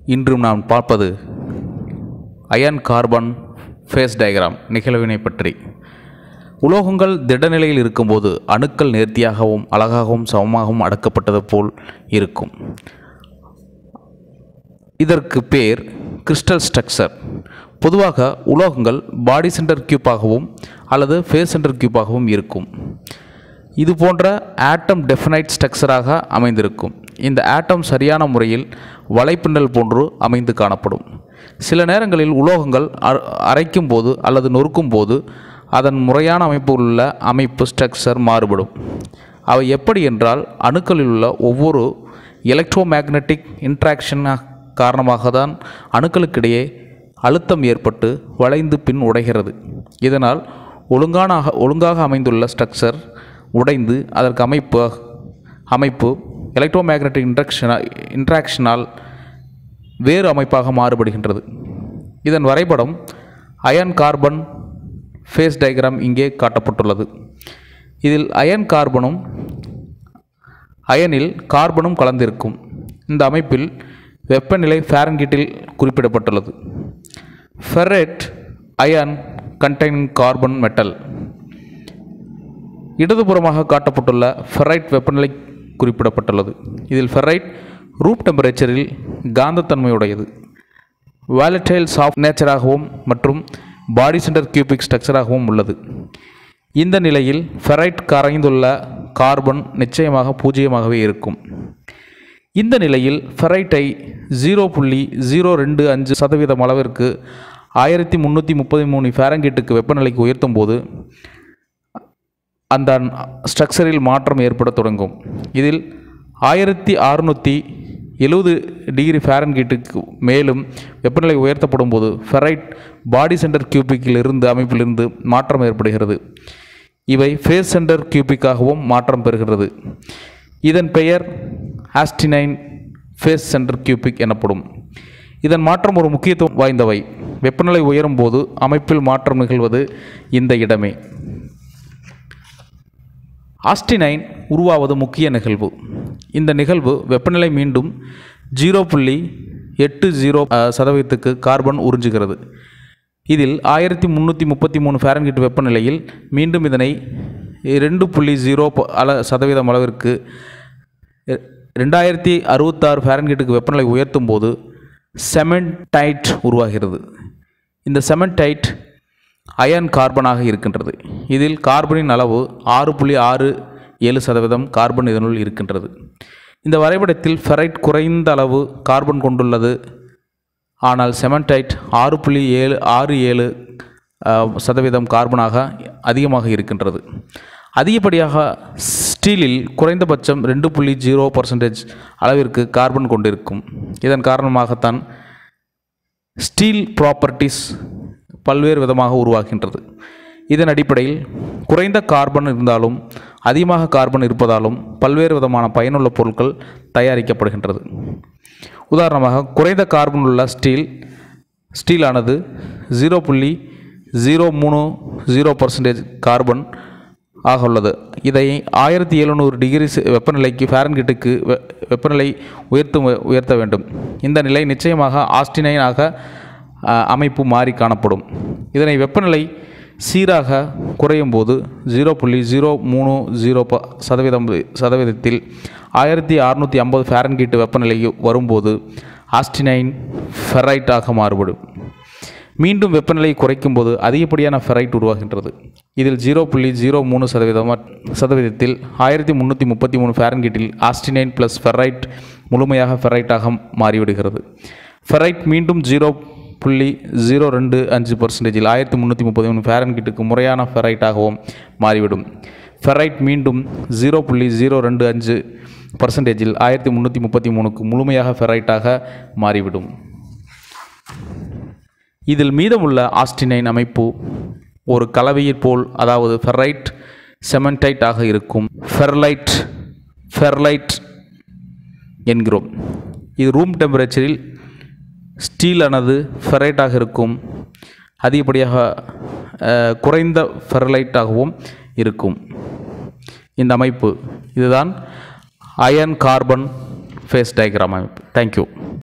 இன்று நாம் பார்ப்பது அயன் கார்பன் ஃபேஸ் டயக்ராம் நிகழ்வினை பற்றி உலோகங்கள் திடநிலையில் இருக்கும்போது அணுக்கள் நேர்த்தியாகவும் அழகாகவும் சமமாகவும் அடக்கப்பட்டது போல் இருக்கும் இதற்கு பேர் கிறிஸ்டல் ஸ்ட்ரக்சர் பொதுவாக உலோகங்கள் பாடி சென்டர் கியூப்பாகவும் அல்லது ஃபேஸ் சென்டர் கியூப்பாகவும் இருக்கும் இது போன்ற ஆட்டம் டெஃபினைட் ஸ்ட்ரக்சராக அமைந்திருக்கும் இந்த ஆட்டம் சரியான முறையில் வலைப்பின்னல் போன்று அமைந்து காணப்படும் சில நேரங்களில் உலோகங்கள் அ- அரைக்கும் போது அல்லது நொறுக்கும் போது அதன் முறையான அமைப்பில் உள்ள அமைப்பு ஸ்ட்ரக்சர் மாறுபடும் அவை எப்படி என்றால் அணுக்களில் உள்ள ஒவ்வொரு எலக்ட்ரோ மேக்னெட்டிக் இன்ட்ராக்ஷன் காரணமாக தான் அணுக்களுக்கிடையே அழுத்தம் ஏற்பட்டு வளைந்து பின் உடைகிறது இதனால் ஒழுங்கான ஒழுங்காக அமைந்துள்ள ஸ்ட்ரக்சர் உடைந்து அதற்கு அமைப்பு அமைப்பு எலக்ட்ரோ மேக்னெட்டிக் இன்ட்ராக்ஷனா இன்ட்ராக்ஷனால் வேறு அமைப்பாக மாறுபடுகின்றது இதன் வரைபடம் அயன் கார்பன் ஃபேஸ் டயக்ராம் இங்கே காட்டப்பட்டுள்ளது இதில் அயன் கார்பனும் அயனில் கார்பனும் கலந்திருக்கும் இந்த அமைப்பில் வெப்பநிலை ஃபாரன்ஹீட்டில் குறிப்பிடப்பட்டுள்ளது ferrite iron containing carbon metal இடதுபுறமாக காட்டப்பட்டுள்ள ஃபெரைட் வெப்பநிலை குறிப்பிடப்பட்டுள்ளது இதில் ஃபெரைட் ரூப் டெம்பரேச்சரில் காந்தத்தன்மையுடையது வாலட்டைல் சாஃப்ட் நேச்சராகவும் மற்றும் பாடி சென்டர் கியூபிக் ஸ்ட்ரக்சராகவும் உள்ளது இந்த நிலையில் ஃபெரைட் கரைந்துள்ள கார்பன் நிச்சயமாக பூஜ்ஜியமாகவே இருக்கும் இந்த நிலையில் ஃபெரைட்டை ஜீரோ புள்ளி ஜீரோ ரெண்டு அஞ்சு சதவீதம் அளவிற்கு ஆயிரத்தி முந்நூற்றி முப்பத்தி மூணு ஃபேரங்கீட்டுக்கு வெப்பநிலைக்கு உயர்த்தும் போது அந்த ஸ்ட்ரக்சரில் மாற்றம் ஏற்பட தொடங்கும் இதில் ஆயிரத்தி அறுநூற்றி எழுபது டிகிரி ஃபாரன்ஹீட்டுக்கு மேலும் வெப்பநிலை உயர்த்தப்படும் போது ஃபெரைட் பாடி சென்டர் கியூபிக்கில் இருந்து அமைப்பிலிருந்து மாற்றம் ஏற்படுகிறது இவை ஃபேஸ் சென்டர் கியூபிக்காகவும் மாற்றம் பெறுகிறது இதன் பெயர் ஆஸ்டினைன் ஃபேஸ் சென்டர் கியூபிக் எனப்படும் இதன் மாற்றம் ஒரு முக்கியத்துவம் வாய்ந்தவை வெப்பநிலை உயரும் போது அமைப்பில் மாற்றம் நிகழ்வது இந்த இடமே ஆஸ்டினைன் உருவாவது முக்கிய நிகழ்வு இந்த நிகழ்வு வெப்பநிலை மீண்டும் ஜீரோ புள்ளி எட்டு ஜீரோ அஹ், சதவீதத்துக்கு கார்பன் உறிஞ்சுகிறது இதில் ஆயிரத்தி முந்நூற்றி முப்பத்தி மூணு ஃபாரன்ஹீட் வெப்பநிலையில் மீண்டும் இதனை ரெண்டு புள்ளி ஜீரோ ப- அள சதவீதம் அளவிற்கு ரெ- ரெண்டாயிரத்தி அறுபத்தாறு ஃபாரன்ஹீட்டுக்கு வெப்பநிலை உயர்த்தும் போது செமெண்டைட் உருவாகிறது இந்த செமெண்டைட் அயன் கார்பனாக இருக்கின்றது இதில் கார்பனின் அளவு ஆறு புள்ளி ஆறு ஏழு சதவீதம் கார்பன் இதனுள் இருக்கின்றது இந்த வரைபடத்தில் ஃபெரைட் குறைந்த அளவு கார்பன் கொண்டுள்ளது ஆனால் செமெண்டைட் ஆறு புள்ளி ஏழு ஆறு ஏழு அஹ், சதவீதம் கார்பனாக அதிகமாக இருக்கின்றது அதிகப்படியாக ஸ்டீலில் குறைந்தபட்சம் ரெண்டு புள்ளி ஜீரோ பர்சன்டேஜ் அளவிற்கு கார்பன் கொண்டிருக்கும் இதன் காரணமாகத்தான் ஸ்டீல் ப்ராப்பர்ட்டிஸ் பல்வேறு விதமாக உருவாகின்றது இதன் அடிப்படையில் குறைந்த கார்பன் இருந்தாலும் அதிகமாக கார்பன் இருப்பதாலும் பல்வேறு விதமான பயனுள்ள பொருட்கள் தயாரிக்கப்படுகின்றது உதாரணமாக குறைந்த கார்பன் உள்ள ஸ்டீல் ஸ்டீலானது ஜீரோ புள்ளி ஜீரோ மூணு ஜீரோ பர்சன்டேஜ் கார்பன் ஆக உள்ளது இதை ஆயிரத்தி எழுநூறு டிகிரி செ- வெப்பநிலைக்கு ஃபாரன்ஹீட்டுக்கு வெ- வெப்பநிலை உயர்த்தும் உயர்த்த வேண்டும் இந்த நிலை நிச்சயமாக ஆஸ்டினைனாக அ, அமைப்பு மாறி காணப்படும் இதனை வெப்பநிலை சீராக குறையும் போது ஜீரோ புள்ளி ஜீரோ மூணு ஜீரோ ப சதவீதம் சதவீதத்தில் ஆயிரத்தி அறுநூற்றி ஐம்பது ஃபாரன்ஹீட் வெப்பநிலை வரும்போது ஆஸ்டினைன் ஃபெரைட்டாக மாறுபடும் மீண்டும் வெப்பநிலையை குறைக்கும் போது அதிகப்படியான ஃபெரைட் உருவாகின்றது இதில் ஜீரோ புள்ளி ஜீரோ மூணு சதவீதம் சதவீதத்தில் ஆயிரத்தி முந்நூற்றி முப்பத்தி மூணு ஃபாரன்ஹீட்டில் ஆஸ்டினைன் ப்ளஸ் ஃபெரைட் முழுமையாக ஃபெரைட்டாக மாறிவிடுகிறது ஃபெரைட் மீண்டும் ஜீரோ புள்ளி ஜீரோ ரெண்டு அஞ்சு பர்சன்டேஜில் ஆயிரத்தி முந்நூற்றி முப்பத்தி மூணு ஃபாரன்ஹீட்டுக்கு முறையான ஃபெரைட்டாகவும் மாறிவிடும் ஃபெரைட் மீண்டும் ஜீரோ புள்ளி ஜீரோ ரெண்டு அஞ்சு பர்சன்டேஜில் ஆயிரத்தி முந்நூற்றி முப்பத்தி மூணுக்கு முழுமையாக ஃபெரைட்டாக மாறிவிடும் இதில் மீதமுள்ள ஆஸ்டினைன் அமைப்பு ஒரு கலவையைப் போல் அதாவது ஃபெர்ரைட் செமெண்டைட் ஆக இருக்கும் ஃபெர்லைட் ஃபெர்லைட் என்கிறோம் இது ரூம் டெம்பரேச்சரில் ஸ்டீலானது ஃபெரைட்டாக இருக்கும் அதிகப்படியாக அஹ், குறைந்த ஃபெர்லைட்டாகவும் இருக்கும் இந்த அமைப்பு இதுதான் அயன் கார்பன் ஃபேஸ் டயக்ராம் அமைப்பு தேங்க்யூ